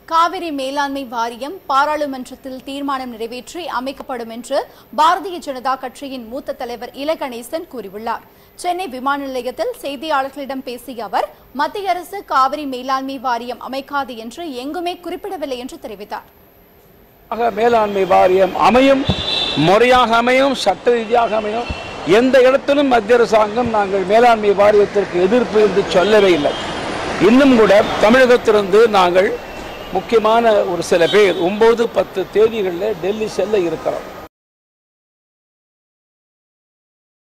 காவிரி மேலாண்மை வாரியம் பாராளுமன்றத்தில் தீர்மானம் நிறைவேற்றி அமைக்கப்படும் என்று பாரதிய ஜனதா கட்சியின் மூத்த தலைவர் இல கணேசன் கூறியுள்ளார் சென்னை விமான நிலையத்தில் செய்தியாளர்களிடம் பேசிய அவர் மத்திய அரசு காவிரி மேலாண்மை வாரியம் அமைக்காது என்று எங்குமே குறிப்பிடவில்லை என்று தெரிவித்தார் ஆக மேலாண்மை வாரியம் அமையும் முறையாக அமையும் சட்ட ரீதியாக அமையும் எந்த இடத்திலும் மத்திய அரசாங்கம் நாங்கள் மேலாண்மை வாரியத்திற்கு எதிர்ப்பு என்று சொல்லவே இல்லை இன்னும் கூட தமிழகத்திலிருந்து நாங்கள் முக்கியமான ஒரு சில பேர் ஒன்பது பத்து தேதிகளில் டெல்லி செல்ல இருக்கிறோம்